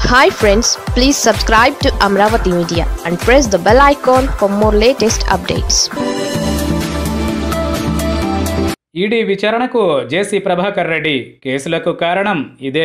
hi friends please subscribe to Amaravati media and press the bell icon for more latest updates ED విచారణకు JC Prabhakar Reddy కేసులకు కారణం ఇదే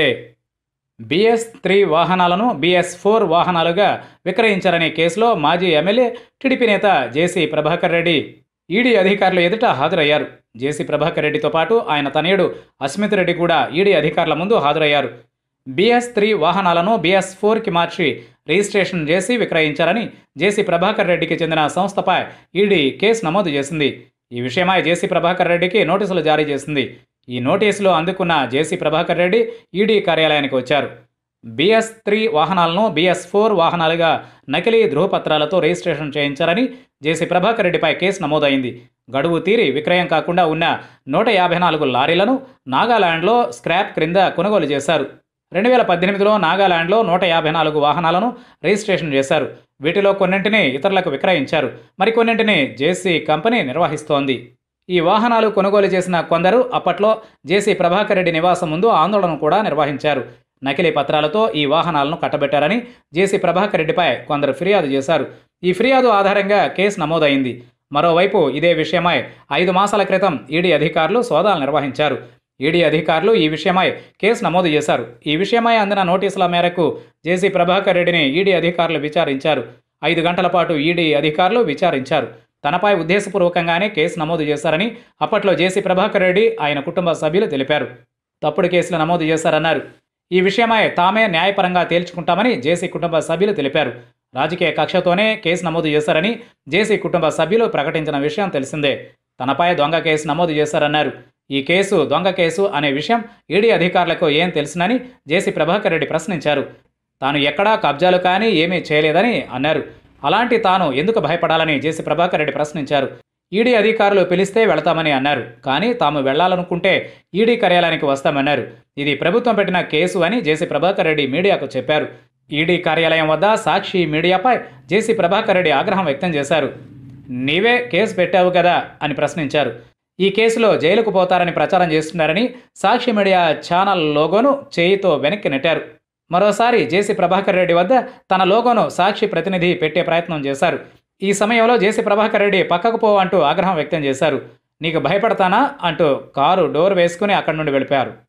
BS three వాహనాలను BS four వాహనాలుగా విక్రయించారనే కేసులో మాజీ ఎమ్మెల్యే టీడీపీ నేత జేసీ ప్రభాకర్ రెడ్డి ఈడీ అధికారులు ఎదుట హాజరయ్యారు జేసీ ప్రభాకర్ రెడ్డితో పాటు ఆయన తనయుడు అస్మిత్ రెడ్డి కూడా ఈడీ అధికారుల ముందు హాజరయ్యారు బిఎస్ త్రీ వాహనాలను బిఎస్ ఫోర్కి మార్చి రిజిస్ట్రేషన్ చేసి విక్రయించారని జేసీ ప్రభాకర్ రెడ్డికి చెందిన సంస్థపై ఈడీ కేసు నమోదు చేసింది ఈ విషయమై జేసీ ప్రభాకర్ రెడ్డికి నోటీసులు జారీ చేసింది ఈ నోటీసులు అందుకున్న జేసీ ప్రభాకర్ రెడ్డి ఈడీ కార్యాలయానికి వచ్చారు బిఎస్ త్రీ వాహనాలను బిఎస్ ఫోర్ వాహనాలుగా నకిలీ ధృవపత్రాలతో రిజిస్ట్రేషన్ చేయించారని జేసీ ప్రభాకర్ రెడ్డిపై కేసు నమోదైంది గడువు తీరి విక్రయం కాకుండా ఉన్న నూట యాభై నాలుగు లారీలను నాగాలాండ్లో స్క్రాప్ క్రింద కొనుగోలు చేశారు రెండు వేల పద్దెనిమిదిలో నాగాలాండ్లో నూట యాభై నాలుగు వాహనాలను రిజిస్ట్రేషన్ చేశారు వీటిలో కొన్నింటిని ఇతరులకు విక్రయించారు మరికొన్నింటిని జేసీ కంపెనీ నిర్వహిస్తోంది ఈ వాహనాలు కొనుగోలు చేసిన కొందరు అప్పట్లో జేసీ ప్రభాకర్ రెడ్డి నివాసం ముందు ఆందోళన కూడా నిర్వహించారు నకిలీ పత్రాలతో ఈ వాహనాలను కట్టబెట్టారని జేసీ ప్రభాకర్ రెడ్డిపై కొందరు ఫిర్యాదు చేశారు ఈ ఫిర్యాదు ఆధారంగా కేసు నమోదైంది మరోవైపు ఇదే విషయమై ఐదు మాసాల క్రితం ఈడీ అధికారులు సోదాలు నిర్వహించారు ఈడీ అధికారులు ఈ విషయమై కేసు నమోదు చేశారు ఈ విషయమై అందిన నోటీసుల మేరకు జేసీ ప్రభాకర్ రెడ్డిని ఈడీ అధికారులు విచారించారు ఐదు గంటల పాటు ఈడీ అధికారులు విచారించారు తనపై ఉద్దేశపూర్వకంగానే కేసు నమోదు చేశారని అప్పట్లో జేసీ ప్రభాకర్ రెడ్డి ఆయన కుటుంబ సభ్యులు తెలిపారు తప్పుడు కేసులు నమోదు చేశారన్నారు ఈ విషయమై తామే న్యాయపరంగా తేల్చుకుంటామని జేసీ కుటుంబ సభ్యులు తెలిపారు రాజకీయ కక్షతోనే కేసు నమోదు చేశారని జేసీ కుటుంబ సభ్యులు ప్రకటించిన విషయం తెలిసిందే తనపై దొంగ కేసు నమోదు చేశారన్నారు ఈ కేసు దొంగ కేసు అనే విషయం ఈడీ అధికారులకు ఏం తెలుసునని జేసీ ప్రభాకర్ రెడ్డి ప్రశ్నించారు తాను ఎక్కడా కబ్జాలు కానీ ఏమీ చేయలేదని అన్నారు అలాంటి తాను ఎందుకు భయపడాలని జేసీ ప్రభాకర్ రెడ్డి ప్రశ్నించారు ఈడీ అధికారులు పిలిస్తే వెళతామని అన్నారు కానీ తాము వెళ్లాలనుకుంటే ఈడీ కార్యాలయానికి వస్తామన్నారు ఇది ప్రభుత్వం పెట్టిన కేసు అని జేసీ ప్రభాకర్ రెడ్డి మీడియాకు చెప్పారు ఈడీ కార్యాలయం వద్ద సాక్షి మీడియాపై జేసీ ప్రభాకర్ రెడ్డి ఆగ్రహం వ్యక్తం చేశారు నీవే కేసు పెట్టావు కదా అని ప్రశ్నించారు ఈ కేసులో జైలుకు పోతారని ప్రచారం చేస్తున్నారని సాక్షి మీడియా ఛానల్ లోగోను చేయితో వెనక్కి నెట్టారు మరోసారి జేసీ ప్రభాకర్ రెడ్డి వద్ద తన లోగోను సాక్షి ప్రతినిధి పెట్టే ప్రయత్నం చేశారు ఈ సమయంలో జేసీ ప్రభాకర్ రెడ్డి పక్కకు పో అంటూ ఆగ్రహం వ్యక్తం చేశారు నీకు భయపడతానా అంటూ కారు డోర్ వేసుకుని అక్కడి నుండి వెళ్ళిపోయారు